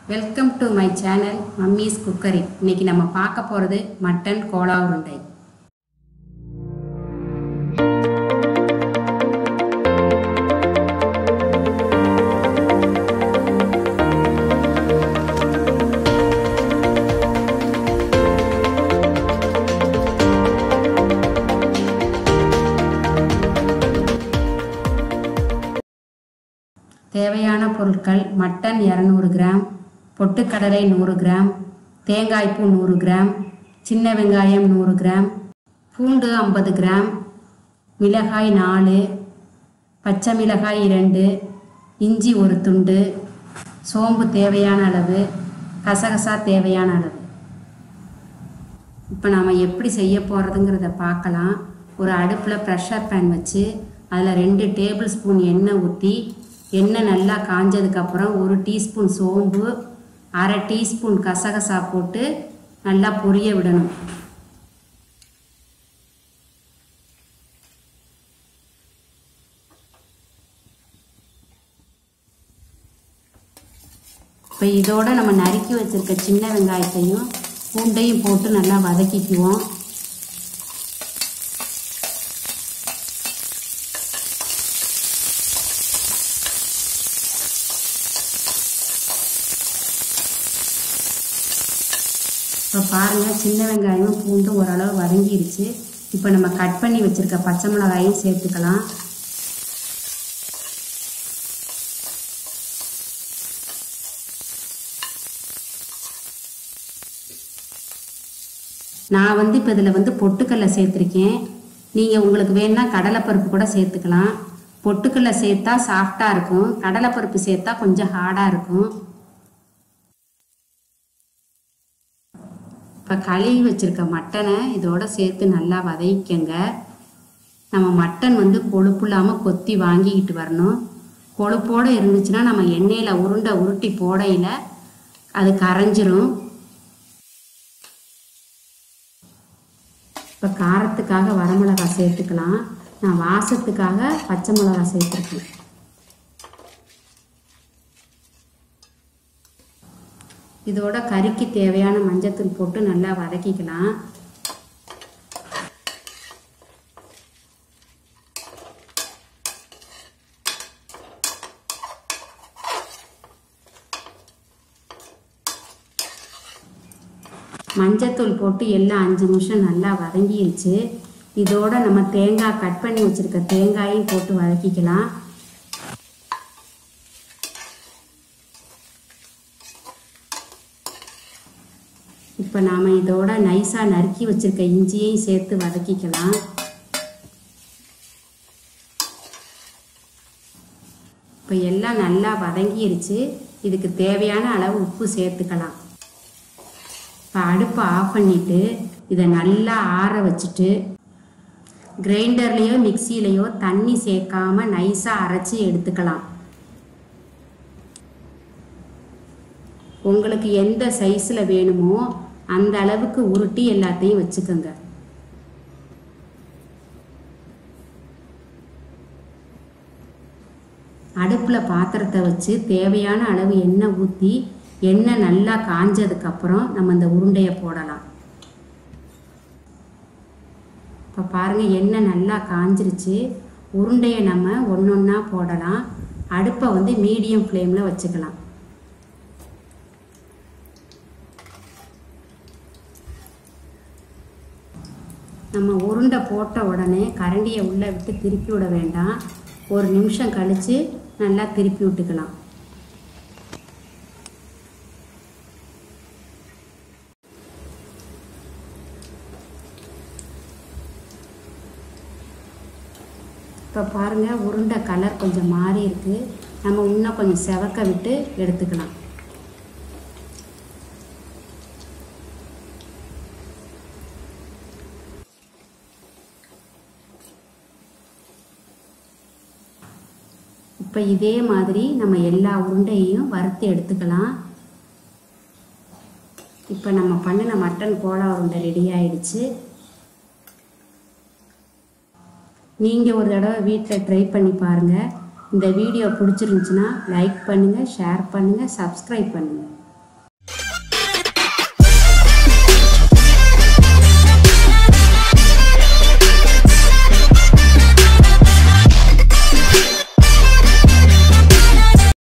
welcome to my channel mummy's cookery இன்னைக்கு நம்ம பார்க்க போகிறது மட்டன் கோலா உருண்டை தேவையான பொருட்கள் மட்டன் இரநூறு கிராம் பொட்டுக்கடலை நூறு கிராம் தேங்காய்ப்பூ நூறு கிராம் சின்ன வெங்காயம் நூறு கிராம் பூண்டு ஐம்பது கிராம் மிளகாய் நாலு பச்சை மிளகாய் இரண்டு இஞ்சி ஒரு துண்டு சோம்பு தேவையான அளவு கசகசா தேவையான அளவு இப்போ நாம் எப்படி செய்ய போகிறதுங்கிறத பார்க்கலாம் ஒரு அடுப்பில் ப்ரெஷர் பேன் வச்சு அதில் ரெண்டு டேபிள் ஸ்பூன் எண்ணெய் ஊற்றி எண்ணெய் நல்லா காஞ்சதுக்கப்புறம் ஒரு டீஸ்பூன் சோம்பு அரை டீஸ்பூன் கசகசா போட்டு நல்லா பொரிய விடணும் இப்போ இதோட நம்ம நறுக்கி வச்சிருக்க சின்ன வெங்காயத்தையும் பூண்டையும் போட்டு நல்லா வதக்கிக்குவோம் இப்போ பாருங்கள் சின்ன வெங்காயமும் பூண்டும் ஓரளவு வதங்கிருச்சு இப்போ நம்ம கட் பண்ணி வச்சுருக்க பச்சை மிளகாயும் சேர்த்துக்கலாம் நான் வந்து இப்போ இதில் வந்து பொட்டுக்கடலை சேர்த்துருக்கேன் நீங்கள் உங்களுக்கு வேணும்னா கடலைப்பருப்பு கூட சேர்த்துக்கலாம் பொட்டுக்கடலை சேர்த்தா சாஃப்டாக இருக்கும் கடலைப்பருப்பு சேர்த்தா கொஞ்சம் ஹார்டாக இருக்கும் இப்போ கழுவி வச்சுருக்க மட்டனை இதோட சேர்த்து நல்லா வதக்கிக்கங்க நம்ம மட்டன் வந்து கொழுப்பு இல்லாமல் கொத்தி வாங்கிக்கிட்டு வரணும் கொழுப்போடு இருந்துச்சுன்னா நம்ம எண்ணெயில் உருண்டை உருட்டி போடையில் அது கரைஞ்சிரும் இப்போ காரத்துக்காக வரமிளகாய் சேர்த்துக்கலாம் நான் வாசத்துக்காக பச்சை மிளகாய் சேர்த்துருக்கேன் இதோட கறிக்கு தேவையான மஞ்சத்தூள் போட்டு நல்லா வதக்கிக்கலாம் மஞ்சத்தூள் போட்டு எல்லாம் அஞ்சு நிமிஷம் நல்லா வதங்கிருச்சு இதோட நம்ம தேங்காய் கட் பண்ணி வச்சிருக்க தேங்காயும் போட்டு வதக்கிக்கலாம் இப்போ நாம் இதோட நைஸாக நறுக்கி வச்சிருக்க இஞ்சியையும் சேர்த்து வதக்கிக்கலாம் இப்போ எல்லாம் நல்லா வதங்கிருச்சு இதுக்கு தேவையான அளவு உப்பு சேர்த்துக்கலாம் இப்போ அடுப்பை ஆஃப் பண்ணிவிட்டு இதை நல்லா ஆற வச்சுட்டு கிரைண்டர்லேயோ மிக்சியிலையோ தண்ணி சேர்க்காம நைஸாக அரைச்சி எடுத்துக்கலாம் உங்களுக்கு எந்த சைஸில் வேணுமோ அந்த அளவுக்கு உருட்டி எல்லாத்தையும் வச்சுக்கோங்க அடுப்பில் பாத்திரத்தை வச்சு தேவையான அளவு எண்ணெய் ஊற்றி எண்ணெய் நல்லா காஞ்சதுக்கப்புறம் நம்ம இந்த உருண்டையை போடலாம் இப்போ பாருங்கள் எண்ணெய் நல்லா காஞ்சிருச்சு உருண்டையை நம்ம ஒன்று ஒன்றா போடலாம் அடுப்பை வந்து மீடியம் ஃப்ளேமில் வச்சுக்கலாம் நம்ம உருண்டை போட்ட உடனே கரண்டியை உள்ளே விட்டு திருப்பி விட வேண்டாம் ஒரு நிமிஷம் கழித்து நல்லா திருப்பி விட்டுக்கலாம் இப்போ பாருங்கள் உருண்டை கலர் கொஞ்சம் மாறி இருக்குது நம்ம இன்னும் கொஞ்சம் செவக்க விட்டு எடுத்துக்கலாம் இப்போ இதே மாதிரி நம்ம எல்லா உருண்டையையும் வறுத்து எடுத்துக்கலாம் இப்போ நம்ம பண்ணின மட்டன் கோலா உருண்டை ரெடி ஆயிடுச்சு நீங்கள் ஒரு தடவை வீட்டில் ட்ரை பண்ணி பாருங்கள் இந்த வீடியோ பிடிச்சிருந்துச்சுன்னா லைக் பண்ணுங்கள் ஷேர் பண்ணுங்கள் சப்ஸ்கிரைப் பண்ணுங்கள்